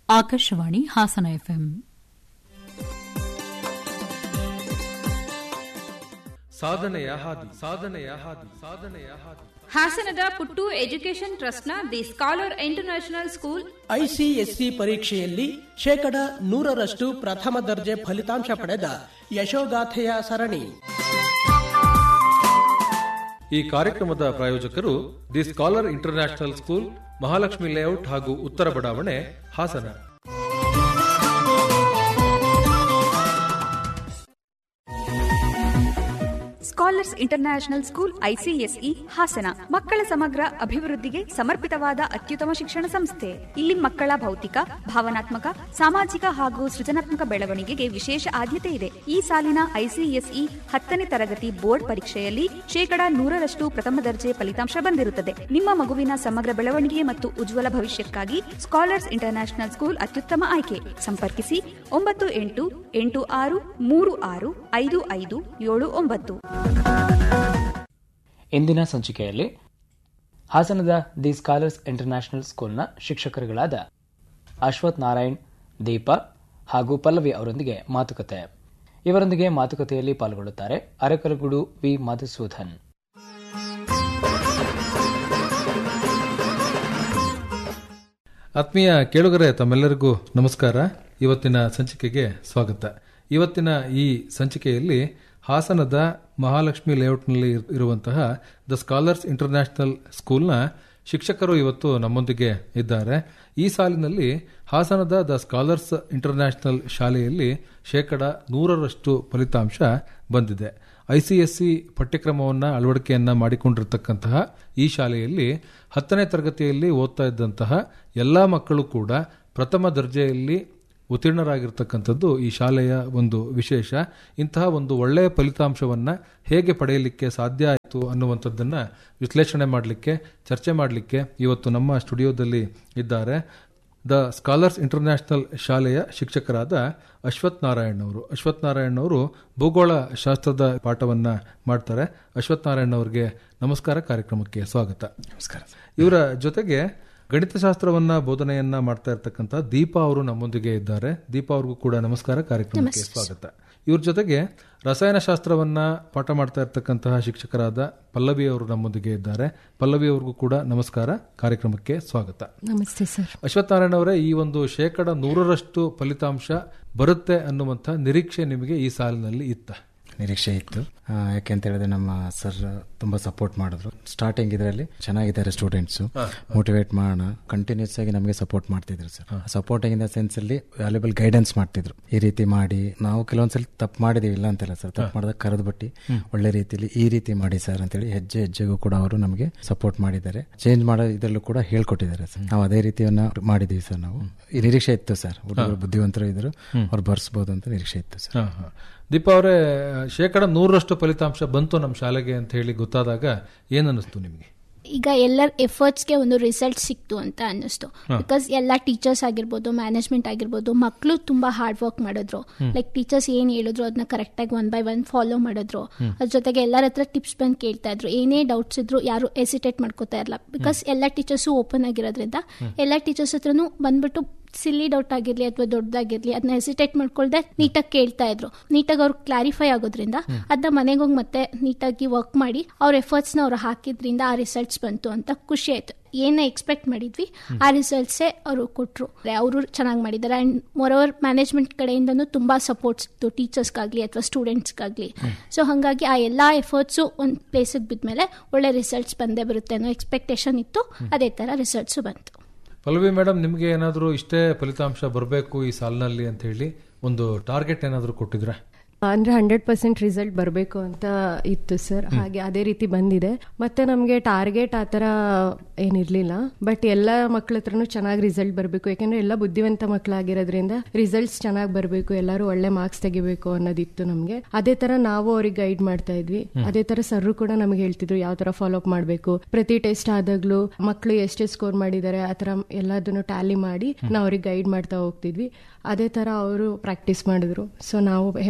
Akashvani Hassan FM ಸಾಧನೆಯ ಹಾದಿ ಸಾಧನೆಯ ಹಾದಿ ಸಾಧನೆಯ ಹಾದಿ ಹಾಸನದ ಪುಟ್ಟು ಎಜುಕೇಷನ್ ಟ್ರಸ್ಟ್ನ the scholar international school ICSC ಪರೀಕ್ಷೆಯಲ್ಲಿ ಶೇಕಡ ನೂರರಷ್ಟು ಪ್ರಥಮ ದರ್ಜೆ ಫಲಿತಾಂಶ ಪಡೆದ ಯಶೋಗಾಥೆಯ ಸರಣಿ ಈ ಕಾರ್ಯಕ್ರಮದ ಪ್ರಾಯೋಜಕರು the scholar international school Mahalakshmi layout ಹಾಗೂ ಉತ್ತರ ಬಡಾವಣೆ Hassan scholars international school ICSE Hassan ಮಕ್ಕಳ ಸಮಗ್ರ ಅಭಿವೃದ್ಧಿಗೆ ಸಮರ್ಪಿತವಾದ ಅತ್ಯುತ್ತಮ ಶಿಕ್ಷಣ ಸಂಸ್ಥೆ ಇಲ್ಲಿ ಮಕ್ಕಳ ಭೌತಿಕ ಭಾವನಾತ್ಮಕ ಸಾಮಾಜಿಕ ಹಾಗೂ ಸೃಜನಾತ್ಮಕ ಬೆಳವಣಿಗೆಗೆ ವಿಶೇಷ ಆದ್ಯತೆ ಇದೆ ಈ ಸಾಲಿನ ಐಸಿಎಸ್ಇ ಹತ್ತನೇ ತರಗತಿ ಬೋರ್ಡ್ ಪರೀಕ್ಷೆಯಲ್ಲಿ ಶೇಕಡಾ ನೂರರಷ್ಟು ಪ್ರಥಮ ದರ್ಜೆ ಫಲಿತಾಂಶ ಬಂದಿರುತ್ತದೆ ನಿಮ್ಮ ಮಗುವಿನ ಸಮಗ್ರ ಬೆಳವಣಿಗೆ ಮತ್ತು ಉಜ್ವಲ ಭವಿಷ್ಯಕ್ಕಾಗಿ ಸ್ಕಾಲರ್ಸ್ ಇಂಟರ್ನ್ಯಾಷನಲ್ ಸ್ಕೂಲ್ ಅತ್ಯುತ್ತಮ ಆಯ್ಕೆ ಸಂಪರ್ಕಿಸಿ ಒಂಬತ್ತು ಎಂಟು ಎಂಟು ಆರು ಮೂರು ಆರು ಐದು ಐದು ಏಳು ಒಂಬತ್ತು ಇಂದಿನ ಸಂಚಿಕೆಯಲ್ಲಿ ಹಾಸನದ ದಿ ಸ್ಕಾಲರ್ಸ್ ಇಂಟರ್ನ್ಯಾಷನಲ್ ಸ್ಕೂಲ್ನ ಶಿಕ್ಷಕರುಗಳಾದ ಅಶ್ವಥ್ ನಾರಾಯಣ್ ದೀಪ ಹಾಗೂ ಪಲ್ಲವಿ ಅವರೊಂದಿಗೆ ಮಾತುಕತೆ ಇವರೊಂದಿಗೆ ಮಾತುಕತೆಯಲ್ಲಿ ಪಾಲ್ಗೊಳ್ಳುತ್ತಾರೆ ಅರಕಲಗೂಡು ವಿ ಮಧುಸೂದನ್ ಆತ್ಮೀಯ ಕೇಳುಗರೆ ತಮ್ಮೆಲ್ಲರಿಗೂ ನಮಸ್ಕಾರ ಇವತ್ತಿನ ಸಂಚಿಕೆಗೆ ಸ್ವಾಗತ ಇವತ್ತಿನ ಈ ಸಂಚಿಕೆಯಲ್ಲಿ ಹಾಸನದ ಮಹಾಲಕ್ಷ್ಮಿ ಲೇಔಟ್ನಲ್ಲಿ ಇರ್- ಇರುವಂತಹ ದ ಸ್ಕಾಲರ್ಸ್ ಇಂಟರ್ನ್ಯಾಷನಲ್ ಸ್ಕೂಲ್ನ ಶಿಕ್ಷಕರು ಇವತ್ತು ನಮ್ಮೊಂದಿಗೆ ಇದ್ದಾರೆ ಈ ಸಾಲಿನಲ್ಲಿ ಹಾಸನದ ದ ಸ್ಕಾಲರ್ಸ್ ಇಂಟರ್ನ್ಯಾಷನಲ್ ಶಾಲೆಯಲ್ಲಿ ಶೇಕಡ ನೂರರಷ್ಟು ಫಲಿತಾಂಶ ಬಂದಿದೆ ಐಸಿಎಸ್ಸಿ ಪಠ್ಯಕ್ರಮವನ್ನು ಅಳವಡಿಕೆಯನ್ನ ಮಾಡಿಕೊಂಡಿರತಕ್ಕಂತಹ ಈ ಶಾಲೆಯಲ್ಲಿ ಹತ್ತನೇ ತರಗತಿಯಲ್ಲಿ ಓದ್ತಾ ಇದ್ದಂತಹ ಎಲ್ಲ ಮಕ್ಕಳು ಕೂಡ ಪ್ರಥಮ ದರ್ಜೆಯಲ್ಲಿ ಉತ್ತೀರ್ಣರಾಗಿರ್ತಕ್ಕಂಥದ್ದು ಈ ಶಾಲೆಯ ಒಂದು ವಿಶೇಷ ಇಂತಹ ಒಂದು ಒಳ್ಳೆಯ ಫಲಿತಾಂಶವನ್ನ ಹೇಗೆ ಪಡೆಯಲಿಕ್ಕೆ ಸಾಧ್ಯ ಆಯಿತು ಅನ್ನುವಂಥದ್ದನ್ನ ವಿಶ್ಲೇಷಣೆ ಮಾಡಲಿಕ್ಕೆ ಚರ್ಚೆ ಮಾಡಲಿಕ್ಕೆ ಇವತ್ತು ನಮ್ಮ ಸ್ಟುಡಿಯೋದಲ್ಲಿ ಇದ್ದಾರೆ ದ ಸ್ಕಾಲರ್ಸ್ ಇಂಟರ್ನ್ಯಾಷನಲ್ ಶಾಲೆಯ ಶಿಕ್ಷಕರಾದ ಅಶ್ವಥ್ ನಾರಾಯಣ್ ಅವರು ಅಶ್ವಥ್ ನಾರಾಯಣ್ ಅವರು ಭೂಗೋಳ ಶಾಸ್ತ್ರದ ಪಾಠವನ್ನ ಮಾಡ್ತಾರೆ ಅಶ್ವಥ್ ನಾರಾಯಣ್ ಅವರಿಗೆ ನಮಸ್ಕಾರ ಕಾರ್ಯಕ್ರಮಕ್ಕೆ ಸ್ವಾಗತ ನಮಸ್ಕಾರ ಇವರ ಜೊತೆಗೆ ಗಣಿತಶಾಸ್ತ್ರವನ್ನ ಬೋಧನೆಯನ್ನ ಮಾಡ್ತಾ ಇರ್ತಕ್ಕಂಥ ದೀಪಾ ಅವರು ನಮ್ಮೊಂದಿಗೆ ಇದ್ದಾರೆ ದೀಪಾ ಅವ್ರಿಗೂ ಕೂಡ ನಮಸ್ಕಾರ ಕಾರ್ಯಕ್ರಮಕ್ಕೆ ಸ್ವಾಗತ ಇವ್ರ ಜೊತೆಗೆ ರಸಾಯನಶಾಸ್ತ್ರವನ್ನ ಪಾಠ ಮಾಡ್ತಾ ಇರ್ತಕ್ಕಂತಹ ಶಿಕ್ಷಕರಾದ ಪಲ್ಲವಿ ಅವರು ನಮ್ಮೊಂದಿಗೆ ಇದ್ದಾರೆ ಪಲ್ಲವಿ ಅವ್ರಿಗೂ ಕೂಡ ನಮಸ್ಕಾರ ಕಾರ್ಯಕ್ರಮಕ್ಕೆ ಸ್ವಾಗತ ನಮಸ್ತೆ ಸರ್ ಅಶ್ವತ್ಥನಾರಾಯಣ ಅವರೇ ಈ ಒಂದು ಶೇಕಡ ನೂರರಷ್ಟು ಫಲಿತಾಂಶ ಬರುತ್ತೆ ಅನ್ನುವಂಥ ನಿರೀಕ್ಷೆ ನಿಮಗೆ ಈ ಸಾಲಿನಲ್ಲಿ ಇತ್ತ ನಿರೀಕ್ಷೆ ಇತ್ತು ಆ, ಯಾಕೆ ಅಂತ ಹೇಳಿದ್ರೆ ನಮ್ಮ ಸರ್ ತುಂಬಾ ಸಪೋರ್ಟ್ ಮಾಡಿದ್ರು ಸ್ಟಾರ್ಟಿಂಗ್ ಇದರಲ್ಲಿ ಚೆನ್ನಾಗಿದ್ದಾರೆ ಸ್ಟೂಡೆಂಟ್ಸ್ ಮೋಟಿವೇಟ್ ಮಾಡೋಣ ಕಂಟಿನ್ಯೂಸ್ ಆಗಿ ನಮಗೆ ಸಪೋರ್ಟ್ ಮಾಡ್ತಿದ್ರು sir supporting in the sense ಅಲ್ಲಿ ವ್ಯಾಲ್ಯೂಬಲ್ ಗೈಡೆನ್ಸ್ ಮಾಡ್ತಿದ್ರು ಈ ರೀತಿ ಮಾಡಿ ನಾವು ಕೆಲವೊಂದ್ಸಲಿ ತಪ್ಪು ಮಾಡಿದೀವಿ ಇಲ್ಲ ಅಂತಿಲ್ಲ ಸರ್ ತಪ್ಪು ಮಾಡಿದಾಗ ಕರೆದು ಬಿಟ್ಟು ಒಳ್ಳೆ ರೀತಿಯಲ್ಲಿ ಈ ರೀತಿ ಮಾಡಿ ಸರ್ ಅಂತೇಳಿ ಹೆಜ್ಜೆ ಹೆಜ್ಜೆಗೂ ಕೂಡ ಅವರು ನಮಗೆ ಸಪೋರ್ಟ್ ಮಾಡಿದ್ದಾರೆ ಚೇಂಜ್ ಮಾಡೋ ಇದರಲ್ಲೂ ಕೂಡ ಹೇಳ್ಕೊಟ್ಟಿದ್ದಾರೆ ಸರ್ ನಾವು ಅದೇ ರೀತಿಯನ್ನ ಮಾಡಿದೀವಿ ಸರ್ ನಾವು ಈ ನಿರೀಕ್ಷೆ ಇತ್ತು ಸರ್ ಹುಡುಗರು ಬುದ್ಧಿವಂತರು ಇದ್ರು ಅವ್ರು ಬರ್ಸ್ಬೋದು ಅಂತ ನಿರೀಕ್ಷೆ ಇತ್ತು ಸರ್ ಹಾ, ಹಾ. ದೀಪಾ ಅವರೇ ಶೇಕಡ ನೂರರಷ್ಟು ಫಲಿತಾಂಶ ಬಂತು ನಮ್ಮ ಶಾಲೆಗೆ ಅಂತ ಹೇಳಿ ಗೊತ್ತಾದಾಗ ಏನನ್ನಿಸ್ತು ನಿಮಗೆ ಈಗ ಎಲ್ಲರ ಎಫರ್ಟ್ಸ್ಗೆ ಒಂದು ರಿಸಲ್ಟ್ ಸಿಕ್ತು ಅಂತ ಅನ್ನಿಸ್ತು ಬಿಕಾಸ್ ಎಲ್ಲ ಟೀಚರ್ಸ್ ಆಗಿರ್ಬೋದು ಮ್ಯಾನೇಜ್ಮೆಂಟ್ ಆಗಿರ್ಬೋದು ಮಕ್ಕಳು ತುಂಬಾ ಹಾರ್ಡ್ ವರ್ಕ್ ಮಾಡಿದ್ರು ಲೈಕ್ ಟೀಚರ್ಸ್ ಏನ್ ಹೇಳಿದ್ರು ಅದನ್ನ ಕರೆಕ್ಟಾಗಿ ಒನ್ ಬೈ ಒನ್ ಫಾಲೋ ಮಾಡಿದ್ರು ಅದ್ರ ಜೊತೆಗೆ ಎಲ್ಲರ ಹತ್ರ ಟಿಪ್ಸ್ ಬಂದು ಕೇಳ್ತಾ ಇದ್ರು ಏನೇ ಡೌಟ್ಸ್ ಇದ್ರು ಯಾರು ಎಸಿಟೇಟ್ ಮಾಡ್ಕೋತಾ ಇರಲ್ಲ ಬಿಕಾಸ್ ಎಲ್ಲ ಟೀಚರ್ಸು ಓಪನ್ ಆಗಿರೋದ್ರಿಂದ ಎಲ್ಲ ಟೀಚರ್ಸ್ ಹತ್ರನೂ ಬಂದ್ಬಿಟ್ಟು ಸಿಲ್ಲಿ ಡೌಟ್ ಆಗಿರ್ಲಿ ಅಥವಾ ದೊಡ್ಡದಾಗಿರ್ಲಿ ಅದನ್ನ ಹೆಸಿಟೇಟ್ ಮಾಡ್ಕೊಳ್ದೆ ನೀಟಾಗಿ ಕೇಳ್ತಾ ಇದ್ರು ನೀಟಾಗಿ ಅವ್ರು ಕ್ಲಾರಿಫೈ ಆಗೋದ್ರಿಂದ ಅದನ್ನ ಮನೆಗೆ ಹೋಗಿ ಮತ್ತೆ ನೀಟಾಗಿ ವರ್ಕ್ ಮಾಡಿ ಅವ್ರ ಎಫರ್ಟ್ಸ್ನ ಅವ್ರು ಹಾಕಿದ್ರಿಂದ ಆ ರಿಸಲ್ಟ್ಸ್ ಬಂತು ಅಂತ ಖುಷಿ ಆಯ್ತು ಏನ ಎಕ್ಸ್ಪೆಕ್ಟ್ ಮಾಡಿದ್ವಿ ಆ ರಿಸಲ್ಟ್ಸೇ ಅವರು ಕೊಟ್ಟರು ಅವರು ಚೆನ್ನಾಗಿ ಮಾಡಿದ್ದಾರೆ ಅಂಡ್ ಮೊರವರ್ ಮ್ಯಾನೇಜ್ಮೆಂಟ್ ಕಡೆಯಿಂದನೂ ತುಂಬಾ ಸಪೋರ್ಟ್ ಸಿಕ್ತು ಟೀಚರ್ಸ್ಗಾಗ್ಲಿ ಅಥವಾ ಸ್ಟೂಡೆಂಟ್ಸ್ಗಾಗ್ಲಿ ಸೊ ಹಾಗಾಗಿ ಆ ಎಲ್ಲ ಎಫರ್ಟ್ಸು ಒಂದು ಪ್ಲೇಸಿಗೆ ಬಿದ್ಮೇಲೆ ಒಳ್ಳೆ ರಿಸಲ್ಟ್ಸ್ ಬಂದೇ ಬರುತ್ತೆ ಅನ್ನೋ ಎಕ್ಸ್ಪೆಕ್ಟೇಷನ್ ಇತ್ತು ಅದೇ ಥರ ರಿಸಲ್ಟ್ಸು ಬಂತು ಪಲ್ಲವಿ ಮೇಡಮ್ ನಿಮಗೆ ಏನಾದರೂ ಇಷ್ಟೇ ಫಲಿತಾಂಶ ಬರಬೇಕು ಈ ಸಾಲಿನಲ್ಲಿ ಅಂತ ಹೇಳಿ ಒಂದು ಟಾರ್ಗೆಟ್ ಏನಾದರೂ ಕೊಟ್ಟಿದ್ರಾ ಅಂದ್ರೆ ಹಂಡ್ರೆಡ್ ಪರ್ಸೆಂಟ್ ರಿಸಲ್ಟ್ ಬರಬೇಕು ಅಂತ ಇತ್ತು ಸರ್ ಹಾಗೆ ಅದೇ ರೀತಿ ಬಂದಿದೆ ಮತ್ತೆ ನಮಗೆ ಟಾರ್ಗೆಟ್ ಆ ಥರ ಏನಿರಲಿಲ್ಲ ಬಟ್ ಎಲ್ಲ ಮಕ್ಳ ಹತ್ರನೂ ಚೆನ್ನಾಗಿ ರಿಸಲ್ಟ್ ಬರಬೇಕು ಯಾಕಂದ್ರೆ ಎಲ್ಲ ಬುದ್ಧಿವಂತ ಮಕ್ಕಳಾಗಿರೋದ್ರಿಂದ ರಿಸಲ್ಟ್ಸ್ ಚೆನ್ನಾಗಿ ಬರಬೇಕು ಎಲ್ಲರೂ ಒಳ್ಳೆ ಮಾರ್ಕ್ಸ್ ತೆಗಿಬೇಕು ಅನ್ನೋದಿತ್ತು ನಮಗೆ ಅದೇ ತರ ನಾವು ಅವ್ರಿಗೆ ಗೈಡ್ ಮಾಡ್ತಾ ಇದ್ವಿ ಅದೇ ತರ ಸರ್ರು ಕೂಡ ನಮಗೆ ಹೇಳ್ತಿದ್ರು ಯಾವ ತರ ಫಾಲೋ ಅಪ್ ಮಾಡಬೇಕು ಪ್ರತಿ ಟೆಸ್ಟ್ ಆದಾಗ್ಲೂ ಮಕ್ಕಳು ಎಷ್ಟೇ ಸ್ಕೋರ್ ಮಾಡಿದ್ದಾರೆ ಆ ತರ ಎಲ್ಲದನ್ನು ಟ್ಯಾಲಿ ಮಾಡಿ ನಾವು ಅವ್ರಿಗೆ ಗೈಡ್ ಮಾಡ್ತಾ ಹೋಗ್ತಿದ್ವಿ ಅದೇ ತರ ಅವರು ಪ್ರಾಕ್ಟೀಸ್ ಮಾಡಿದ್ರು ಸೊ ನಾವು ಎಫರ್ಟ್ ಹಾಕಿ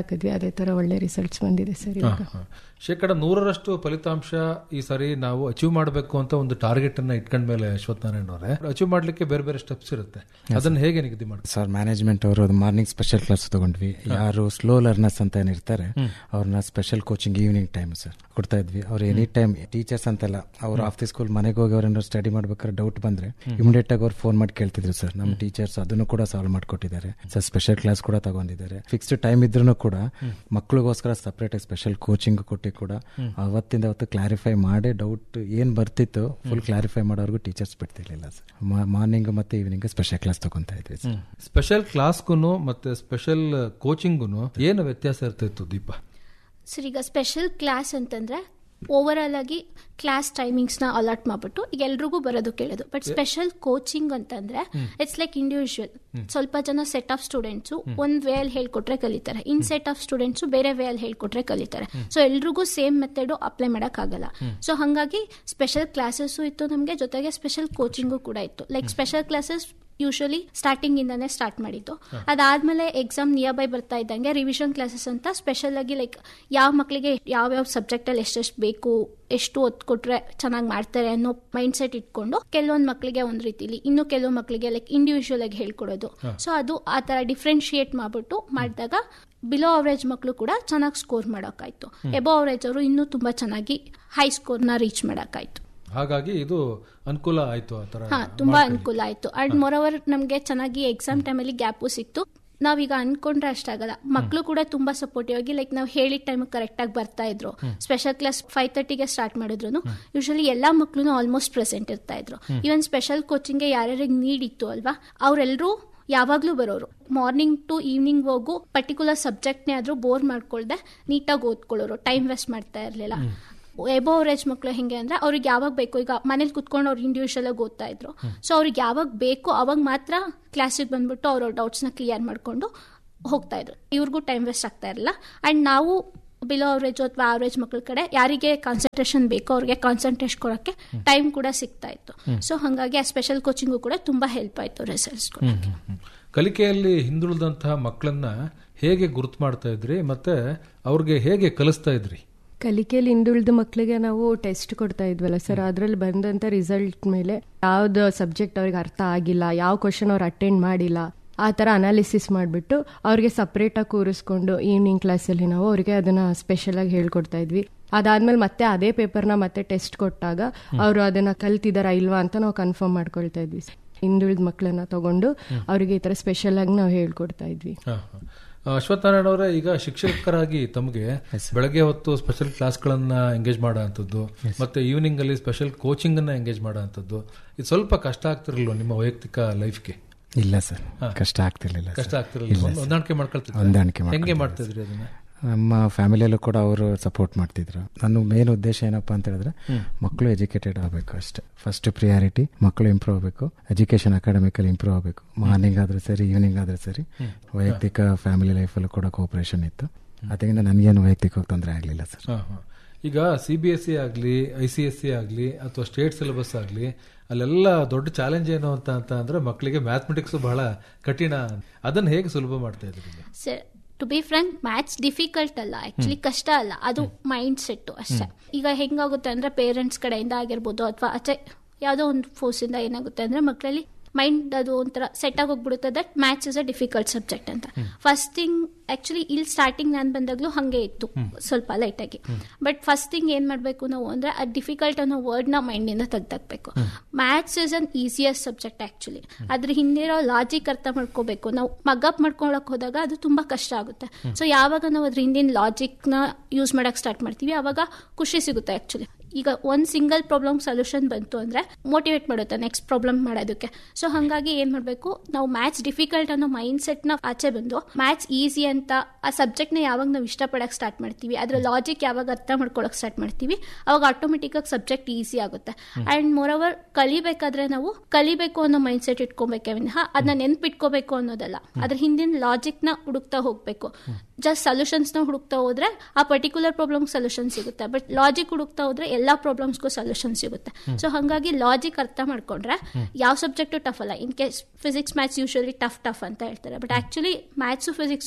ಹಾಕಿದ್ವಿ ಅದೇ ತರ ಒಳ್ಳೆ ರಿಸಲ್ಟ್ಸ್ ಬಂದಿದೆ ಸರ್ ಇವಾಗ ಹಾ. ಶೇಕಡ ನೂರರಷ್ಟು ಫಲಿತಾಂಶ ಈ ಸರಿ ನಾವು ಅಚೀವ್ ಮಾಡಬೇಕು ಅಂತ ಒಂದು ಟಾರ್ಗೆಟ್ ಅನ್ನ ಇಟ್ಕೊಂಡ ಮೇಲೆ ಅಶ್ವಥ್ ನಾರಾಯಣ ಅವರೇ ಅಚೀವ್ ಮಾಡ್ಲಿಕ್ಕೆ ಬೇರೆ ಬೇರೆ ಸ್ಟೆಪ್ಸ್ ಇರುತ್ತೆ ಅದನ್ನ ಹೇಗೆ ನಿಗದಿ ಮಾಡ್ತಾರೆ ಸರ್ ಮ್ಯಾನೇಜ್ಮೆಂಟ್ ಅವರು ಮಾರ್ನಿಂಗ್ ಸ್ಪೆಷಲ್ ಕ್ಲಾಸ್ ತಗೊಂಡ್ವಿ ಯಾರು ಸ್ಲೋ ಲರ್ನರ್ಸ್ ಅಂತ ಏನಿರ್ತಾರೆ ಅವ್ರನ್ನ special coaching evening time sir ಕೊಡ್ತಾ ಇದ್ವಿ ಅವ್ರು ಎನಿ ಟೈಮ್ ಟೀಚರ್ಸ್ ಅಂತಲ್ಲ ಅವ್ರು ಆಫ್ ದಿ ಸ್ಕೂಲ್ ಮನೆಗೆ ಹೋಗಿ ಅವ್ರೇನಾದ್ರು ಸ್ಟಡಿ ಮಾಡ್ಬೇಕಾದ್ರೆ ಡೌಟ್ ಬಂದ್ರೆ ಇಮಿಡಿಯೇಟ್ ಆಗಿ ಅವ್ರು ಫೋನ್ ಮಾಡಿ ಕೇಳ್ತಿದ್ರು ಸರ್ ನಮ್ಮ ಟೀಚರ್ಸ್ ಅದನ್ನು ಕೂಡ ಸಾಲ್ವ್ ಮಾಡ್ಕೊಟ್ಟಿದ್ದಾರೆ ಸರ್ ಸ್ಪೆಷಲ್ ಕ್ಲಾಸ್ ಕೂಡ ತಗೊಂಡಿದ್ದಾರೆ ಫಿಕ್ಸ್ಡ್ ಟೈಮ್ ಇದ್ರೂ ಕೂಡ ಮಕ್ಳಿಗೋಸ್ಕರ ಸಪ್ರೇಟ್ ಸ್ಪೆಷಲ್ ಕೋಚಿಂಗ್ ಕೊಟ್ಟು ಕೂಡ ಅವತ್ತಿಂದ ಅವತ್ತು ಕ್ಲಾರಿಫೈ ಮಾಡಿ ಡೌಟ್ ಏನ್ ಬರ್ತಿತ್ತು ಫುಲ್ ಕ್ಲಾರಿಫೈ ಮಾಡೋರ್ಗು ಟೀಚರ್ಸ್ ಬಿಡ್ತಿರ್ಲಿಲ್ಲ ಸರ್ ಮಾರ್ನಿಂಗ್ ಮತ್ತೆ ಈವ್ನಿಂಗ್ ಸ್ಪೆಷಲ್ ಕ್ಲಾಸ್ ತಗೊಂತಾ ಇದ್ವಿ ಸರ್ ಸ್ಪೆಷಲ್ ಕ್ಲಾಸ್ಗೂ ಮತ್ತೆ ಸ್ಪೆಷಲ್ ಕೋಚಿಂಗ್ಗೂ ಏನು ವ್ಯತ್ಯಾಸ ಇರ್ತಿತ್ತು ದೀಪ ಸರ್ ಈಗ ಸ್ಪೆಷಲ್ ಕ್ಲಾಸ್ ಅಂತಂದ್ರೆ ಓವರ್ ಆಲ್ ಆಗಿ ಕ್ಲಾಸ್ ಟೈಮಿಂಗ್ಸ್ ನ ಅಲಾಟ್ ಮಾಡ್ಬಿಟ್ಟು ಈಗ ಎಲ್ರಿಗೂ ಬರೋದು ಕೇಳೋದು ಬಟ್ ಸ್ಪೆಷಲ್ ಕೋಚಿಂಗ್ ಅಂತಂದ್ರೆ ಇಟ್ಸ್ ಲೈಕ್ ಇಂಡಿವಿಜುವಲ್ ಸ್ವಲ್ಪ ಜನ ಸೆಟ್ ಆಫ್ ಸ್ಟೂಡೆಂಟ್ಸ್ ಒಂದ್ ವೇ ಅಲ್ಲಿ ಹೇಳ್ಕೊಟ್ರೆ ಕಲಿತಾರೆ ಇನ್ ಸೆಟ್ ಆಫ್ ಸ್ಟೂಡೆಂಟ್ಸ್ ಬೇರೆ ವೇ ಅಲ್ಲಿ ಹೇಳ್ಕೊಟ್ರೆ ಕಲಿತಾರೆ ಸೊ ಎಲ್ರಿಗೂ ಸೇಮ್ ಮೆಥಡ್ ಅಪ್ಲೈ ಮಾಡಕ್ ಆಗಲ್ಲ ಸೊ ಹಂಗಾಗಿ ಸ್ಪೆಷಲ್ ಕ್ಲಾಸಸ್ ಇತ್ತು ನಮಗೆ ಜೊತೆಗೆ ಸ್ಪೆಷಲ್ ಕೋಚಿಂಗು ಕೂಡ ಇತ್ತು like special classes usually starting ಇಂದಾನೆ ಸ್ಟಾರ್ಟ್ ಮಾಡಿದ್ದು ಅದಾದ್ಮೇಲೆ ಎಕ್ಸಾಮ್ ನಿಯರ್ ಬೈ ಬರ್ತಾ ಇದ್ದಂಗೆ ರಿವಿಷನ್ ಕ್ಲಾಸಸ್ ಅಂತ ಸ್ಪೆಷಲ್ ಆಗಿ ಲೈಕ್ ಯಾವ ಮಕ್ಕಳಿಗೆ ಯಾವ ಯಾವ ಸಬ್ಜೆಕ್ಟ್ ಅಲ್ಲಿ ಎಷ್ಟೆಷ್ಟು ಬೇಕು ಎಷ್ಟು ಒತ್ತು ಕೊಟ್ರೆ ಚೆನ್ನಾಗಿ ಮಾಡ್ತಾರೆ ಅನ್ನೋ ಮೈಂಡ್ ಸೆಟ್ ಇಟ್ಕೊಂಡು ಕೆಲವೊಂದು ಮಕ್ಕಳಿಗೆ ಒಂದ್ ರೀತಿಲಿ ಇನ್ನು ಕೆಲವು ಮಕ್ಕಳಿಗೆ ಲೈಕ್ ಇಂಡಿವಿಜುವಲ್ ಆಗಿ ಹೇಳ್ಕೊಡೋದು ಸೊ ಅದು ಆ ತರ ಡಿಫ್ರೆನ್ಶಿಯೇಟ್ ಮಾಡ್ಬಿಟ್ಟು ಮಾಡಿದಾಗ ಬಿಲೋ ಅವರೇಜ್ ಮಕ್ಕಳು ಕೂಡ ಚೆನ್ನಾಗಿ ಸ್ಕೋರ್ ಮಾಡೋಕ್ಕಾಯ್ತು ಎಬೋ ಅವರೇಜ್ ಅವರು ಇನ್ನೂ ತುಂಬಾ ಚೆನ್ನಾಗಿ ಹೈ ಸ್ಕೋರ್ನ ರೀಚ್ ಮಾಡೋಕ್ಕಾಯ್ತು ಹಾಗಾಗಿ ಇದು ಅನುಕೂಲ ಆಯ್ತು ಆ ತರ ಹಾ ತುಂಬಾ ಅನುಕೂಲ ಆಯ್ತು ಅಂಡ್ ಮೊರವರ್ ನಮ್ಗೆ ಚೆನ್ನಾಗಿ ಎಕ್ಸಾಮ್ ಟೈಮಲ್ಲಿ ಗ್ಯಾಪು ಸಿಕ್ತು ನಾವೀಗ ಅನ್ಕೊಂಡ್ರೆ ಅಷ್ಟಾಗಲ್ಲ ಮಕ್ಕಳು ಕೂಡ ತುಂಬಾ ಸಪೋರ್ಟಿವ್ ಆಗಿ ಲೈಕ್ ನಾವು ಹೇಳಿದ ಟೈಮ್ ಕರೆಕ್ಟ್ ಆಗಿ ಬರ್ತಾ ಇದ್ರು ಸ್ಪೆಷಲ್ ಕ್ಲಾಸ್ ಫೈವ್ ತರ್ಟಿಗೆ ಸ್ಟಾರ್ಟ್ ಮಾಡಿದ್ರು ಯೂಶಲಿ ಎಲ್ಲಾ ಮಕ್ಕಳು ಆಲ್ಮೋಸ್ಟ್ ಪ್ರೆಸೆಂಟ್ ಇರ್ತಾ ಇದ್ರು ಈವನ್ ಸ್ಪೆಷಲ್ ಕೋಚಿಂಗ್ಗೆ ಯಾರ್ಯಾರಿಗೆ ನೀಡ್ ಇತ್ತು ಅಲ್ವಾ ಅವರೆಲ್ಲರೂ ಯಾವಾಗ್ಲೂ ಬರೋರು ಮಾರ್ನಿಂಗ್ ಟು ಈವ್ನಿಂಗ್ ಹೋಗು ಪರ್ಟಿಕ್ಯುಲರ್ ಸಬ್ಜೆಕ್ಟ್ನೇ ಆದ್ರೂ ಬೋರ್ ಮಾಡ್ಕೊಳ್ದೆ ನೀಟಾಗಿ ಓದ್ಕೊಳ್ಳೋರು ಟೈಮ್ ವೇಸ್ಟ್ ಮಾಡ್ತಾ ಇರ್ಲಿಲ್ಲ ಎಬೋ ಅವರೇಜ್ ಮಕ್ಕಳು ಹೆಂಗೆ ಅಂದ್ರೆ ಅವ್ರಿಗೆ ಯಾವಾಗ ಬೇಕು ಈಗ ಮನೇಲಿ ಕುತ್ಕೊಂಡು ಅವ್ರು ಇಂಡಿವಿಜುವಲ್ ಆಗಿ ಓದ್ತಾ ಇದ್ರು ಸೊ ಅವ್ರಿಗೆ ಯಾವಾಗ ಬೇಕು ಅವಾಗ ಮಾತ್ರ ಕ್ಲಾಸಿಗೆ ಬಂದ್ಬಿಟ್ಟು ಅವ್ರ ಡೌಟ್ಸ್ನ ಕ್ಲಿಯರ್ ಮಾಡ್ಕೊಂಡು ಹೋಗ್ತಾ ಇದ್ರು ಇವ್ರಿಗೂ ಟೈಮ್ ವೇಸ್ಟ್ ಆಗ್ತಾ ಇರಲಿಲ್ಲ ಅಂಡ್ ನಾವು ಬಿಲೋ ಅವರೇಜ್ ಅಥವಾ ಅವರೇಜ್ ಮಕ್ಕಳ ಕಡೆ ಯಾರಿಗೆ ಕಾನ್ಸಂಟ್ರೇಷನ್ ಬೇಕೋ ಅವ್ರಿಗೆ ಕಾನ್ಸಂಟ್ರೇಷನ್ ಕೊಡೋಕ್ಕೆ ಟೈಮ್ ಕೂಡ ಸಿಗ್ತಾ ಇತ್ತು ಸೊ ಹಾಗಾಗಿ ಆ ಸ್ಪೆಷಲ್ ಕೋಚಿಂಗು ಕೂಡ ತುಂಬಾ ಹೆಲ್ಪ್ ಆಯ್ತು ರಿಸಲ್ಟ್ಸ್ ಕೊಡೋಕ್ಕೆ ಕಲಿಕೆಯಲ್ಲಿ ಹಿಂದುಳಿದಂತಹ ಮಕ್ಕಳನ್ನ ಹೇಗೆ ಗುರುತು ಮಾಡ್ತಾ ಇದ್ರಿ ಮತ್ತೆ ಅವ್ರಿಗೆ ಹೇಗೆ ಕಲಿಸ್ತಾ ಇದ್ರಿ ಕಲಿಕೆಯಲ್ಲಿ ಹಿಂದುಳಿದ ಮಕ್ಕಳಿಗೆ ನಾವು ಟೆಸ್ಟ್ ಕೊಡ್ತಾ ಇದ್ವಲ್ಲ ಸರ್ ಅದ್ರಲ್ಲಿ ಬಂದಂತ ರಿಸಲ್ಟ್ ಮೇಲೆ ಯಾವ್ದು ಸಬ್ಜೆಕ್ಟ್ ಅವ್ರಿಗೆ ಅರ್ಥ ಆಗಿಲ್ಲ ಯಾವ ಕ್ವಶನ್ ಅವ್ರು ಅಟೆಂಡ್ ಮಾಡಿಲ್ಲ ಆ ಥರ ಅನಾಲಿಸಿಸ್ ಮಾಡಿಬಿಟ್ಟು ಅವ್ರಿಗೆ ಸಪ್ರೇಟಾಗಿ ಕೂರಿಸ್ಕೊಂಡು ಈವ್ನಿಂಗ್ ಕ್ಲಾಸಲ್ಲಿ ನಾವು ಅವ್ರಿಗೆ ಅದನ್ನ ಸ್ಪೆಷಲ್ ಆಗಿ ಹೇಳ್ಕೊಡ್ತಾ ಇದ್ವಿ ಅದಾದ್ಮೇಲೆ ಮತ್ತೆ ಅದೇ ಪೇಪರ್ನ ಮತ್ತೆ ಟೆಸ್ಟ್ ಕೊಟ್ಟಾಗ ಅವರು ಅದನ್ನ ಕಲ್ತಿದಾರಾ ಇಲ್ವಾ ಅಂತ ನಾವು ಕನ್ಫರ್ಮ್ ಮಾಡ್ಕೊಳ್ತಾ ಇದ್ವಿ ಹಿಂದುಳಿದ ಮಕ್ಕಳನ್ನ ತಗೊಂಡು ಅವರಿಗೆ ಈ ತರ ಸ್ಪೆಷಲ್ ಆಗಿ ನಾವು ಹೇಳ್ಕೊಡ್ತಾ ಇದ್ವಿ ಹಾ, ಹಾ. ಅಶ್ವಥ್ ನಾರಾಯಣ ಅವರೇ ಈಗ ಶಿಕ್ಷಕರಾಗಿ ತಮಗೆ ಬೆಳಗ್ಗೆ ಹೊತ್ತು ಸ್ಪೆಷಲ್ ಕ್ಲಾಸ್ಗಳನ್ನ ಎಂಗೇಜ್ ಮಾಡೋ ಅಂಥದ್ದು ಮತ್ತೆ ಈವ್ನಿಂಗ್ ಅಲ್ಲಿ ಸ್ಪೆಷಲ್ ಕೋಚಿಂಗ್ ಅನ್ನ ಎಂಗೇಜ್ ಮಾಡೋ ಅಂಥದ್ದು ಇದು ಸ್ವಲ್ಪ ಕಷ್ಟ ಆಗ್ತಿರಲ್ವ ನಿಮ್ಮ ವೈಯಕ್ತಿಕ ಲೈಫ್ಗೆ ಇಲ್ಲ ಸರ್ ಕಷ್ಟ ಆಗ್ತಿರ್ಲಿಲ್ಲ ಕಷ್ಟ ಸರ್. ಆಗ್ತಿರಲಿಲ್ಲ ಇಲ್ಲ ಸರ್. ಹೊಂದಾಣಿಕೆ ಮಾಡ್ಕೊಳ್ತಿದ್ರು ಹೊಂದಾಣಿಕೆ ಹೆಂಗೆ ಮಾಡ್ಕೊಳ್ತಿದ್ವಿ ಮಾಡ್ತಿದ್ರಿ ಅದನ್ನ ನಮ್ಮ ಫ್ಯಾಮಿಲಿಯಲ್ಲೂ ಕೂಡ ಅವರು ಸಪೋರ್ಟ್ ಮಾಡ್ತಿದ್ರು ನನ್ನ ಮೇನ್ ಉದ್ದೇಶ ಏನಪ್ಪಾ ಅಂತ ಹೇಳಿದ್ರೆ ಮಕ್ಕಳು ಎಜುಕೇಟೆಡ್ ಆಗಬೇಕು ಅಷ್ಟೇ ಫಸ್ಟ್ ಪ್ರಿಯಾರಿಟಿ ಮಕ್ಕಳು ಇಂಪ್ರೂವ್ ಆಗಬೇಕು ಎಜುಕೇಶನ್ ಅಕಾಡೆಮಿಕಲ್ಲಿ ಇಂಪ್ರೂವ್ ಆಗಬೇಕು ಮಾರ್ನಿಂಗ್ ಆದ್ರೆ ಸರಿ ಈವ್ನಿಂಗ್ ಆದ್ರೆ ಸರಿ ವೈಯಕ್ತಿಕ ಫ್ಯಾಮಿಲಿ ಲೈಫಲ್ಲೂ ಕೂಡ ಕೋಪರೇಷನ್ ಇತ್ತು ಅದರಿಂದ ನನಗೇನು ವೈಯಕ್ತಿಕವಾಗಿ ತೊಂದರೆ ಆಗಲಿಲ್ಲ ಸರ್ ಹಾ, ಹಾ. ಈಗ ಸಿ ಬಿ ಎಸ್ ಸಿ ಆಗಲಿ ಐ ಸಿ ಎಸ್ ಸಿ ಆಗಲಿ ಅಥವಾ ಸ್ಟೇಟ್ ಸಿಲೆಬಸ್ ಆಗಲಿ ಅಲ್ಲೆಲ್ಲ ದೊಡ್ಡ ಚಾಲೆಂಜ್ ಏನು ಅಂತ ಅಂತ ಅಂದ್ರೆ ಮಕ್ಕಳಿಗೆ ಮ್ಯಾಥಮೆಟಿಕ್ಸ್ ಬಹಳ ಕಠಿಣ ಅದನ್ನ ಹೇಗೆ ಸುಲಭ ಮಾಡ್ತಾ ಇದ್ರಿ ನೀವು? Sir to be frank maths difficult ಅಲ್ಲ ಆಕ್ಚುಲಿ ಕಷ್ಟ ಅಲ್ಲ ಅದು ಮೈಂಡ್ ಸೆಟ್ ಅಷ್ಟೇ ಈಗ ಹೆಂಗಾಗುತ್ತೆ ಅಂದ್ರೆ ಪೇರೆಂಟ್ಸ್ ಕಡೆಯಿಂದ ಆಗಿರ್ಬೋದು ಅಥವಾ ಆಚೆ ಯಾವುದೋ ಒಂದು ಫೋರ್ಸ್ ಇಂದ ಏನಾಗುತ್ತೆ ಅಂದ್ರೆ ಮಕ್ಕಳಲ್ಲಿ ಮೈಂಡ್ ಅದು ಒಂಥರ ಸೆಟ್ ಆಗಿ ಹೋಗ್ಬಿಡುತ್ತೆ that maths is a difficult subject ಅಂತ ಫಸ್ಟ್ ಥಿಂಗ್ ಆಕ್ಚುಲಿ ಇಲ್ಲಿ ಸ್ಟಾರ್ಟಿಂಗ್ ನಾನು ಬಂದಾಗ್ಲೂ ಹಂಗೆ ಇತ್ತು ಸ್ವಲ್ಪ ಲೈಟ್ ಆಗಿ ಬಟ್ ಫಸ್ಟ್ ಥಿಂಗ್ ಏನ್ ಮಾಡ್ಬೇಕು ನಾವು ಅಂದ್ರೆ ಆ ಡಿಫಿಕಲ್ಟ್ ಅನ್ನೋ ವರ್ಡ್ ನ ಮೈಂಡ್ ಇಂದ ತೆಗ್ದಾಕ್ಬೇಕು maths is an easiest subject actually ಅದ್ರ ಹಿಂದಿರೋ ಲಾಜಿಕ್ ಅರ್ಥ ಮಾಡ್ಕೋಬೇಕು ನಾವು ಮಗಪ್ ಮಾಡ್ಕೊಳಕ್ ಹೋದಾಗ ಅದು ತುಂಬಾ ಕಷ್ಟ ಆಗುತ್ತೆ ಸೊ ಯಾವಾಗ ನಾವು ಅದ್ರ ಹಿಂದಿನ ಲಾಜಿಕ್ ನ ಯೂಸ್ ಮಾಡಕ್ ಸ್ಟಾರ್ಟ್ ಮಾಡ್ತೀವಿ ಅವಾಗ ಖುಷಿ ಸಿಗುತ್ತೆ ಆಕ್ಚುಲಿ ಈಗ ಒಂದ್ ಸಿಂಗಲ್ ಪ್ರಾಬ್ಲಮ್ ಸೊಲ್ಯೂಷನ್ ಬಂತು ಅಂದ್ರೆ ಮೋಟಿವೇಟ್ ಮಾಡುತ್ತೆ ನೆಕ್ಸ್ಟ್ ಪ್ರಾಬ್ಲಮ್ ಮಾಡೋದಕ್ಕೆ ಸೊ ಹಂಗಾಗಿ ಏನ್ ಮಾಡ್ಬೇಕು ನಾವು ಮ್ಯಾಥ್ಸ್ ಡಿಫಿಕಲ್ಟ್ ಅನ್ನೋ ಮೈಂಡ್ ಸೆಟ್ ನ ಆಚೆ ಬಂದು ಮ್ಯಾಥ್ಸ್ ಈಸಿ ಅಂತ ಆ ಸಬ್ಜೆಕ್ಟ್ ನ ಯಾವಾಗ ನಾವು ಇಷ್ಟಪಡಕ್ ಸ್ಟಾರ್ಟ್ ಮಾಡ್ತೀವಿ ಅದ್ರ ಲಾಜಿಕ್ ಯಾವಾಗ ಅರ್ಥ ಮಾಡ್ಕೊಳಕ್ ಸ್ಟಾರ್ಟ್ ಮಾಡ್ತೀವಿ ಅವಾಗ ಆಟೋಮೆಟಿಕ್ ಆಗಿ ಸಬ್ಜೆಕ್ಟ್ ಈಸಿ ಆಗುತ್ತೆ ಅಂಡ್ ಮೋರ್ ಓವರ್ ಕಲಿಬೇಕಾದ್ರೆ ನಾವು ಕಲಿಬೇಕು ಅನ್ನೋ ಮೈಂಡ್ ಸೆಟ್ ಇಟ್ಕೊಬೇಕೆ ವಿನಃ ಅದನ್ನ ನೆನ್ಪಿಟ್ಕೋಬೇಕು ಅನ್ನೋದಲ್ಲ ಅದ್ರ ಹಿಂದಿನ ಲಾಜಿಕ್ ನ ಹುಡುಕ್ತಾ ಹೋಗ್ಬೇಕು ಜಸ್ಟ್ ಸೊಲ್ಯೂಷನ್ಸ್ ನ ಹುಡುಕ್ತಾ ಹೋದ್ರೆ ಆ ಪರ್ಟಿಕ್ಯುಲರ್ ಪ್ರಾಬ್ಲಮ್ ಸೊಲ್ಯೂಷನ್ ಸಿಗುತ್ತೆ ಬಟ್ ಲಾಜಿಕ್ ಹುಡುಕ್ತಾ ಹೋದ್ರೆ ಎಲ್ಲಾ ಪ್ರಾಬ್ಲಮ್ಸ್ಗೂ ಸೊಲ್ಯೂಷನ್ ಸಿಗುತ್ತೆ ಸೊ ಹಂಗಾಗಿ ಲಾಜಿಕ್ ಅರ್ಥ ಮಾಡ್ಕೊಂಡ್ರೆ ಯಾವ ಸಬ್ಜೆಕ್ಟು ಟಫ್ ಅಲ್ಲ in case physics maths usually tough tough ಅಂತ ಹೇಳ್ತಾರೆ but actually maths physics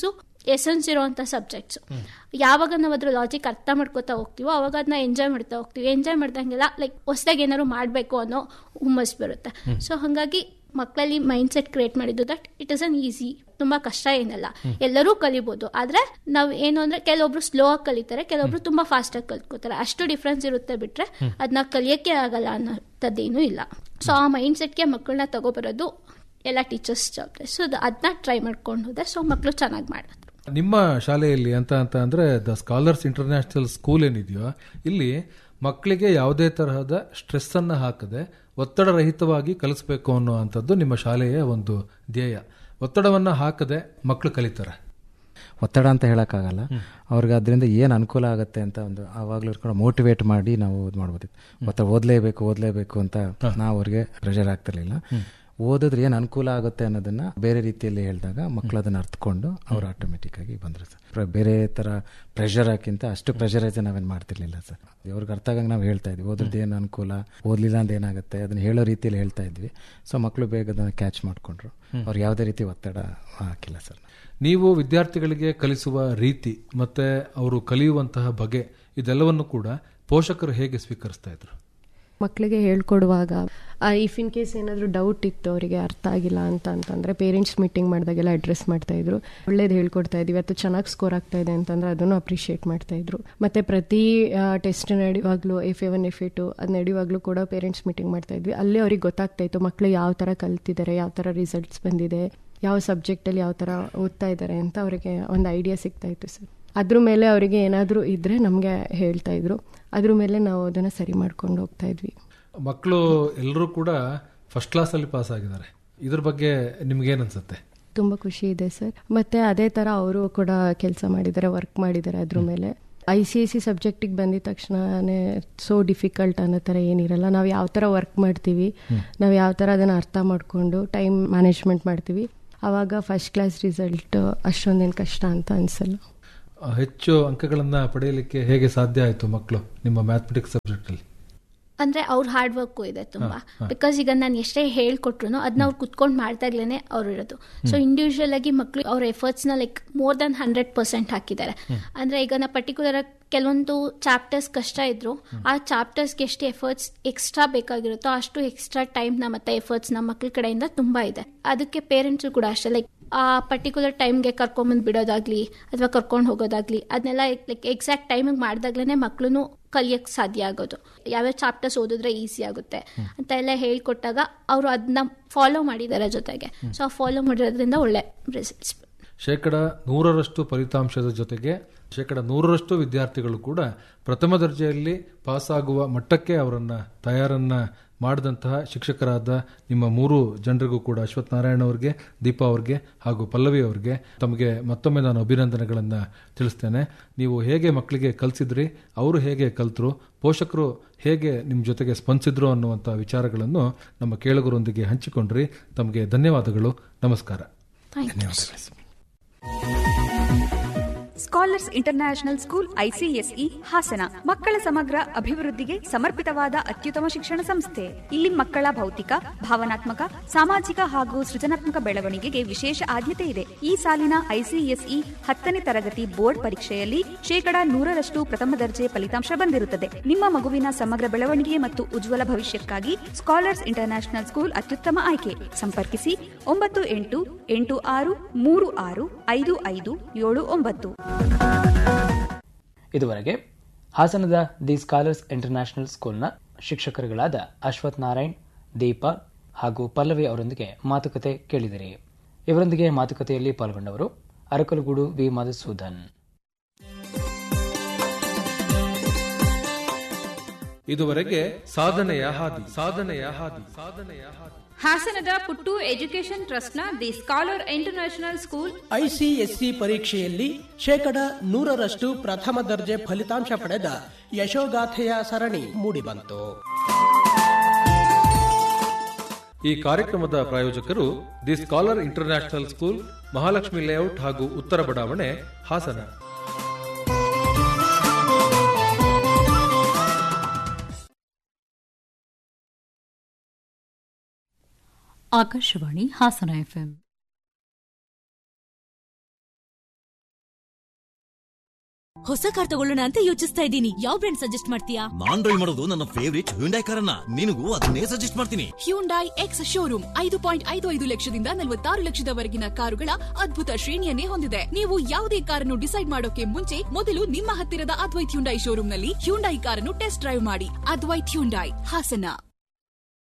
essence ಇರೋವಂಥ ಸಬ್ಜೆಕ್ಟ್ಸ್ ಯಾವಾಗ ನಾವು ಅದ್ರ ಲಾಜಿಕ್ ಅರ್ಥ ಮಾಡ್ಕೋತಾ ಹೋಗ್ತೀವೋ ಅವಾಗ ಅದನ್ನ ಎಂಜಾಯ್ ಮಾಡ್ತಾ ಹೋಗ್ತೀವಿ ಎಂಜಾಯ್ ಮಾಡ್ದಂಗೆಲ್ಲ ಲೈಕ್ ಹೊಸದಾಗಿ ಏನಾದ್ರು ಮಾಡಬೇಕು ಅನ್ನೋ ಹುಮ್ಮಸ್ ಬರುತ್ತೆ ಸೊ ಹಾಗಾಗಿ ಮಕ್ಕಳಲ್ಲಿ ಮೈಂಡ್ ಸೆಟ್ ಕ್ರಿಯೇಟ್ ಮಾಡಿದ್ದು that it is an easy ತುಂಬಾ ಕಷ್ಟ ಏನಲ್ಲ ಎಲ್ಲರೂ ಕಲಿಬಹುದು ಆದ್ರೆ ನಾವು ಏನು ಅಂದ್ರೆ ಕೆಲವೊಬ್ರು ಸ್ಲೋ ಆಗಿ ಕಲಿತಾರೆ ಕೆಲವೊಬ್ರು ತುಂಬಾ ಫಾಸ್ಟ್ ಆಗಿ ಕಲ್ತ್ಕೋತಾರೆ ಅಷ್ಟು ಡಿಫ್ರೆನ್ಸ್ ಇರುತ್ತೆ ಬಿಟ್ರೆ ಅದನ್ನ ಕಲಿಯಕ್ಕೆ ಆಗಲ್ಲ ಅನ್ನೋಂಥದ್ದೇನೂ ಇಲ್ಲ ಸೊ ಆ ಮೈಂಡ್ ಸೆಟ್ಗೆ ಮಕ್ಕಳನ್ನ ತಗೊಬರೋದು ಎಲ್ಲ ಟೀಚರ್ಸ್ ಜವಾಬ್ದಾರಿ ಸೊ ಅದನ್ನ ಟ್ರೈ ಮಾಡ್ಕೊಂಡು ಹೋದ್ರೆ ಸೊ ಮಕ್ಕಳು ಚೆನ್ನಾಗಿ ಮಾಡಿದ್ರು ನಿಮ್ಮ ಶಾಲೆಯಲ್ಲಿ ಅಂತ ಅಂತ ಅಂದ್ರೆ ದ ಸ್ಕಾಲರ್ಸ್ ಇಂಟರ್ನ್ಯಾಷನಲ್ ಸ್ಕೂಲ್ ಏನಿದೆಯೋ ಇಲ್ಲಿ ಮಕ್ಕಳಿಗೆ ಯಾವುದೇ ತರಹದ ಸ್ಟ್ರೆಸ್ ಅನ್ನ ಹಾಕದೆ ಒತ್ತಡ ರಹಿತವಾಗಿ ಕಲಿಸ್ಬೇಕು ಅನ್ನುವಂಥದ್ದು ನಿಮ್ಮ ಶಾಲೆಯ ಒಂದು ಧ್ಯೇಯ ಒತ್ತಡವನ್ನ ಹಾಕದೆ ಮಕ್ಕಳು ಕಲಿತಾರೆ ಒತ್ತಡ ಅಂತ ಹೇಳೋಕ್ಕಾಗಲ್ಲ ಅವ್ರಿಗೆ ಅದರಿಂದ ಏನು ಅನುಕೂಲ ಆಗುತ್ತೆ ಅಂತ ಒಂದು ಆವಾಗಲೂ ಕೂಡ ಮೋಟಿವೇಟ್ ಮಾಡಿ ನಾವು ಇದು ಮಾಡ್ಬೋದಿತ್ತು ಒತ್ತಡ ಓದಲೇಬೇಕು ಓದಲೇಬೇಕು ಅಂತ ನಾವು ಅವ್ರಿಗೆ ಪ್ರೆಷರ್ ಆಗ್ತಿರ್ಲಿಲ್ಲ ಓದಿದ್ರೆ ಏನು ಅನುಕೂಲ ಆಗುತ್ತೆ ಅನ್ನೋದನ್ನ ಬೇರೆ ರೀತಿಯಲ್ಲಿ ಹೇಳಿದಾಗ ಮಕ್ಕಳು ಅದನ್ನ ಅರ್ಥಕೊಂಡು ಅವ್ರು ಆಟೋಮೆಟಿಕ್ ಆಗಿ ಬಂದರು ಸರ್ ಬೇರೆ ಥರ ಪ್ರೆಷರ್ ಹಾಕಿಂತ ಅಷ್ಟು ಪ್ರೆಷರೈಸ್ ನಾವೇನು ಮಾಡ್ತಿರ್ಲಿಲ್ಲ ಸರ್ ಅವ್ರಿಗೆ ಅರ್ಥ ಆಗಂಗೆ ನಾವು ಹೇಳ್ತಾ ಇದ್ವಿ ಓದ್ರದ್ದು ಏನು ಅನುಕೂಲ ಓದಲಿಲ್ಲ ಅಂದ್ರೆ ಏನಾಗುತ್ತೆ ಅದನ್ನ ಹೇಳೋ ರೀತಿಯಲ್ಲಿ ಹೇಳ್ತಾ ಇದ್ವಿ ಸೊ ಮಕ್ಕಳು ಬೇಗ ಅದನ್ನು ಕ್ಯಾಚ್ ಮಾಡಿಕೊಂಡ್ರು ಅವ್ರಿಗೆ ಯಾವುದೇ ರೀತಿ ಒತ್ತಡ ಹಾಕಿಲ್ಲ ಸರ್ ನೀವು ವಿದ್ಯಾರ್ಥಿಗಳಿಗೆ ಕಲಿಸುವ ರೀತಿ ಮತ್ತೆ ಅವರು ಕಲಿಯುವಂತಹ ಬಗೆ ಇದೆಲ್ಲವನ್ನು ಕೂಡ ಪೋಷಕರು ಹೇಗೆ ಸ್ವೀಕರಿಸ್ತಾ ಇದ್ರು ಮಕ್ಕಳಿಗೆ ಹೇಳ್ಕೊಡುವಾಗ ಇಫ್ ಇನ್ ಕೇಸ್ ಏನಾದರೂ ಡೌಟ್ ಇತ್ತು ಅವರಿಗೆ ಅರ್ಥ ಆಗಿಲ್ಲ ಅಂತ ಅಂತಂದರೆ ಪೇರೆಂಟ್ಸ್ ಮೀಟಿಂಗ್ ಮಾಡಿದಾಗೆಲ್ಲ ಅಡ್ರೆಸ್ ಮಾಡ್ತಾ ಇದ್ರು ಒಳ್ಳೇದು ಹೇಳ್ಕೊಡ್ತಾ ಇದ್ವಿ ಅಥವಾ ಚೆನ್ನಾಗಿ ಸ್ಕೋರ್ ಆಗ್ತಾ ಇದೆ ಅಂತಂದ್ರೆ ಅದನ್ನು ಅಪ್ರಿಷಿಯೇಟ್ ಮಾಡ್ತಾ ಇದ್ರು ಮತ್ತೆ ಪ್ರತಿ ಟೆಸ್ಟ್ ನಡೆಯುವಾಗಲೂ F A one F A two ಅದು ನಡೆಯುವಾಗಲೂ ಕೂಡ ಪೇರೆಂಟ್ಸ್ ಮೀಟಿಂಗ್ ಮಾಡ್ತಾ ಇದ್ವಿ ಅಲ್ಲಿ ಅವ್ರಿಗೆ ಗೊತ್ತಾಗ್ತಾ ಇತ್ತು ಮಕ್ಕಳು ಯಾವ ಥರ ಕಲ್ತಿದ್ದಾರೆ ಯಾವ ಥರ ರಿಸಲ್ಟ್ಸ್ ಬಂದಿದೆ ಯಾವ ಸಬ್ಜೆಕ್ಟಲ್ಲಿ ಯಾವ ಥರ ಓದ್ತಾ ಇದ್ದಾರೆ ಅಂತ ಅವರಿಗೆ ಒಂದು ಐಡಿಯಾ ಸಿಗ್ತಾ ಇತ್ತು ಸರ್ ಅದ್ರ ಮೇಲೆ ಅವರಿಗೆ ಏನಾದರೂ ಇದ್ದರೆ ನಮಗೆ ಹೇಳ್ತಾ ಇದ್ರು ಅದ್ರ ಮೇಲೆ ನಾವು ಅದನ್ನು ಸರಿ ಮಾಡ್ಕೊಂಡು ಹೋಗ್ತಾ ಇದ್ವಿ ಮಕ್ಕಳು ಎಲ್ಲರೂ ಕೂಡ ಫಸ್ಟ್ ಕ್ಲಾಸಲ್ಲಿ ಪಾಸ್ ಆಗಿದ್ದಾರೆ ಇದ್ರ ಬಗ್ಗೆ ನಿಮ್ಗೇನು ಅನ್ಸುತ್ತೆ ತುಂಬ ಖುಷಿ ಇದೆ ಸರ್ ಮತ್ತೆ ಅದೇ ಥರ ಅವರು ಕೂಡ ಕೆಲಸ ಮಾಡಿದ್ದಾರೆ ವರ್ಕ್ ಮಾಡಿದ್ದಾರೆ ಅದ್ರ ಮೇಲೆ ಐ ಸಿ ಎಸ್ ಸಿ ಸಬ್ಜೆಕ್ಟಿಗೆ ಬಂದಿದ ತಕ್ಷಣನೇ ಸೋ ಡಿಫಿಕಲ್ಟ್ ಅನ್ನೋ ಥರ ಏನಿರಲ್ಲ ನಾವು ಯಾವ ಥರ ವರ್ಕ್ ಮಾಡ್ತೀವಿ ನಾವು ಯಾವ ಥರ ಅದನ್ನು ಅರ್ಥ ಮಾಡಿಕೊಂಡು ಟೈಮ್ ಮ್ಯಾನೇಜ್ಮೆಂಟ್ ಮಾಡ್ತೀವಿ ಆವಾಗ ಫಸ್ಟ್ ಕ್ಲಾಸ್ ರಿಸಲ್ಟ್ ಅಷ್ಟೊಂದೇನು ಕಷ್ಟ ಅಂತ ಅನಿಸಲ್ಲ ಹೆಚ್ಚು ಅಂಕಗಳನ್ನ ಪಡೆಯಲಿಕ್ಕೆ ಹೇಗೆ ಸಾಧ್ಯ ಆಯಿತು ಮಕ್ಕಳು ನಿಮ್ಮ ಮ್ಯಾಥಮೆಟಿಕ್ಸ್ ಸಬ್ಜೆಕ್ಟ್ ಅಲ್ಲಿ ಅಂದ್ರೆ ಅವ್ರ ಹಾರ್ಡ್ ವರ್ಕು ಇದೆ ತುಂಬಾ ಬಿಕಾಸ್ ಈಗ ನಾನು ಎಷ್ಟೇ ಹೇಳ್ಕೊಟ್ರು ಅದನ್ನ ಅವ್ರು ಕುತ್ಕೊಂಡು ಮಾಡ್ತಾ ಇರ್ಲೇನೆ ಅವ್ರು ಇರೋದು ಸೊ ಇಂಡಿವಿಜುವಲ್ ಆಗಿ ಮಕ್ಳು ಅವ್ರ ಎಫರ್ಟ್ಸ್ ನ like more than hundred percent ಹಾಕಿದ್ದಾರೆ ಅಂದ್ರೆ ಈಗ ನಾ ಪರ್ಟಿಕ್ಯುಲರ್ ಕೆಲವೊಂದು ಚಾಪ್ಟರ್ಸ್ ಕಷ್ಟ ಇದ್ರು ಆ ಚಾಪ್ಟರ್ಸ್ಗೆ ಎಷ್ಟು ಎಫರ್ಟ್ಸ್ ಎಕ್ಸ್ಟ್ರಾ ಬೇಕಾಗಿರುತ್ತೋ ಅಷ್ಟು ಎಕ್ಸ್ಟ್ರಾ ಟೈಮ್ ನ ಮತ್ತೆ ಎಫರ್ಟ್ಸ್ ನಮ್ಮ ಮಕ್ಳ ಕಡೆಯಿಂದ ತುಂಬಾ ಇದೆ ಅದಕ್ಕೆ ಪೇರೆಂಟ್ಸ್ ಕೂಡ ಅಷ್ಟೇ ಲೈಕ್ ಆ ಪರ್ಟಿಕ್ಯುಲರ್ ಟೈಮ್ಗೆ ಕರ್ಕೊಂಬಂದು ಬಿಡೋದಾಗ್ಲಿ ಅಥವಾ ಕರ್ಕೊಂಡು ಹೋಗೋದಾಗ್ಲಿ ಅದನ್ನೆಲ್ಲ ಲೈಕ್ ಎಕ್ಸಾಕ್ಟ್ ಟೈಮಿಗೆ ಮಾಡಿದಾಗ್ಲೇ ಮಕ್ಳು ಕಲಿಯಕ್ಕೆ ಸಾಧ್ಯ ಆಗೋದು ಯಾವ್ಯಾವ ಚಾಪ್ಟರ್ಸ್ ಓದಿದ್ರೆ ಈಸಿ ಆಗುತ್ತೆ ಅಂತ ಎಲ್ಲ ಹೇಳ್ಕೊಟ್ಟಾಗ ಅವರು ಅದನ್ನ ಫಾಲೋ ಮಾಡಿದ್ದಾರೆ ಜೊತೆಗೆ ಸೊ ಆ ಫಾಲೋ ಮಾಡಿರೋದ್ರಿಂದ ಒಳ್ಳೆ ರಿಸಲ್ಟ್ಸ್ ಶೇಕಡ ನೂರರಷ್ಟು ಫಲಿತಾಂಶದ ಜೊತೆಗೆ ಶೇಕಡ ನೂರರಷ್ಟು ವಿದ್ಯಾರ್ಥಿಗಳು ಕೂಡ ಪ್ರಥಮ ದರ್ಜೆಯಲ್ಲಿ ಪಾಸಾಗುವ ಮಟ್ಟಕ್ಕೆ ಅವರನ್ನ ತಯಾರನ್ನ ಮಾಡಿದಂತಹ ಶಿಕ್ಷಕರಾದ ನಿಮ್ಮ ಮೂರು ಜನರಿಗೂ ಕೂಡ ಅಶ್ವಥ್ ನಾರಾಯಣ ಅವರಿಗೆ ದೀಪಾ ಅವ್ರಿಗೆ ಹಾಗೂ ಪಲ್ಲವಿ ಅವರಿಗೆ ತಮಗೆ ಮತ್ತೊಮ್ಮೆ ನಾನು ಅಭಿನಂದನೆಗಳನ್ನು ತಿಳಿಸ್ತೇನೆ ನೀವು ಹೇಗೆ ಮಕ್ಕಳಿಗೆ ಕಲಿಸಿದ್ರಿ ಅವರು ಹೇಗೆ ಕಲ್ತರು ಪೋಷಕರು ಹೇಗೆ ನಿಮ್ಮ ಜೊತೆಗೆ ಸ್ಪಂದಿಸಿದ್ರು ಅನ್ನುವಂಥ ವಿಚಾರಗಳನ್ನು ನಮ್ಮ ಕೇಳುಗರೊಂದಿಗೆ ಹಂಚಿಕೊಂಡ್ರಿ ತಮಗೆ ಧನ್ಯವಾದಗಳು ನಮಸ್ಕಾರ scholars international school ICSE Hassan ಮಕ್ಕಳ ಸಮಗ್ರ ಅಭಿವೃದ್ಧಿಗೆ ಸಮರ್ಪಿತವಾದ ಅತ್ಯುತ್ತಮ ಶಿಕ್ಷಣ ಸಂಸ್ಥೆ ಇಲ್ಲಿ ಮಕ್ಕಳ ಭೌತಿಕ ಭಾವನಾತ್ಮಕ ಸಾಮಾಜಿಕ ಹಾಗೂ ಸೃಜನಾತ್ಮಕ ಬೆಳವಣಿಗೆಗೆ ವಿಶೇಷ ಆದ್ಯತೆ ಇದೆ ಈ ಸಾಲಿನ ಐಸಿಎಸ್ಇ ಹತ್ತನೇ ತರಗತಿ ಬೋರ್ಡ್ ಪರೀಕ್ಷೆಯಲ್ಲಿ ಶೇಕಡಾ ನೂರರಷ್ಟು ಪ್ರಥಮ ದರ್ಜೆ ಫಲಿತಾಂಶ ಬಂದಿರುತ್ತದೆ ನಿಮ್ಮ ಮಗುವಿನ ಸಮಗ್ರ ಬೆಳವಣಿಗೆ ಮತ್ತು ಉಜ್ವಲ ಭವಿಷ್ಯಕ್ಕಾಗಿ ಸ್ಕಾಲರ್ಸ್ ಇಂಟರ್ನ್ಯಾಷನಲ್ ಸ್ಕೂಲ್ ಅತ್ಯುತ್ತಮ ಆಯ್ಕೆ ಸಂಪರ್ಕಿಸಿ ಒಂಬತ್ತು ಎಂಟು ಎಂಟು ಆರು ಮೂರು ಆರು ಐದು ಐದು ಏಳು ಒಂಬತ್ತು ಇದುವರೆಗೆ ಹಾಸನದ ದಿ ಸ್ಕಾಲರ್ಸ್ ಇಂಟರ್ನ್ಯಾಷನಲ್ ಸ್ಕೂಲ್ನ ಶಿಕ್ಷಕರುಗಳಾದ ಅಶ್ವಥ್ ನಾರಾಯಣ್ ದೀಪಾ ಹಾಗೂ ಪಲ್ಲವಿ ಅವರೊಂದಿಗೆ ಮಾತುಕತೆ ಕೇಳಿದಿರಿ ಇವರೊಂದಿಗೆ ಮಾತುಕತೆಯಲ್ಲಿ ಪಾಲ್ಗೊಂಡವರು ಅರಕಲಗೂಡು ವಿ ಮಧುಸೂದನ್ ಇದುವರೆಗೆ ಸಾಧನೆಯ ಹಾದಿ ಸಾಧನೆಯ ಹಾದಿ ಸಾಧನೆಯ ಹಾದಿ ಹಾಸನದ ಪುಟ್ಟು ಎಜುಕೇಷನ್ ಟ್ರಸ್ಟ್ನ the scholar international school ICSC ಪರೀಕ್ಷೆಯಲ್ಲಿ ಶೇಕಡ ನೂರರಷ್ಟು ಪ್ರಥಮ ದರ್ಜೆ ಫಲಿತಾಂಶ ಪಡೆದ ಯಶೋಗಾಥೆಯ ಸರಣಿ ಮೂಡಿಬಂತು ಈ ಕಾರ್ಯಕ್ರಮದ ಪ್ರಾಯೋಜಕರು the scholar international school Mahalakshmi layout ಹಾಗೂ ಉತ್ತರ ಬಡಾವಣೆ ಹಾಸನ ಆಕಾಶವಾಣಿ ಹಾಸನ ಎಫ್ಎಂ ಹೊಸ ಕಾರ್ ತಗೊಳ್ಳೋಣ ಅಂತ ಯೋಚಿಸ್ತಾ ಇದ್ದೀನಿ ಯಾವ ಬ್ರ್ಯಾಂಡ್ ಸಜೆಸ್ಟ್ ಮಾಡ್ತೀಯಾ ನಾನ್ ಡ್ರೈವ್ ಮಾಡೋದು ನನ್ನ ಫೇವರಿಟ್ ಹ್ಯುಂಡೈ ಕಾರನ್ನ ನಿನಗೂ ಅದನ್ನೇ ಸಜೆಸ್ಟ್ ಮಾಡ್ತೀನಿ ಹ್ಯುಂಡೈ ಎಕ್ಸ್ ಶೋರೂಮ್ ಐದು ಪಾಯಿಂಟ್ ಐದು ಐದು ಲಕ್ಷದಿಂದ ನಲವತ್ತಾರು ಲಕ್ಷದವರೆಗಿನ ಕಾರುಗಳ ಅದ್ಭುತ ಶ್ರೇಣಿಯನ್ನೇ ಹೊಂದಿದೆ ನೀವು ಯಾವುದೇ ಕಾರನ್ನು ಡಿಸೈಡ್ ಮಾಡೋಕೆ ಮುಂಚೆ ಮೊದಲು ನಿಮ್ಮ ಹತ್ತಿರದ ಅದ್ವೈತ್ ಹ್ಯುಂಡೈ ಶೋರೂಮ್ನಲ್ಲಿ ಹ್ಯುಂಡೈ ಕಾರನ್ನು ಟೆಸ್ಟ್ ಡ್ರೈವ್ ಮಾಡಿ ಅದ್ವೈತ್ ಹ್ಯುಂಡೈ ಹಾಸನ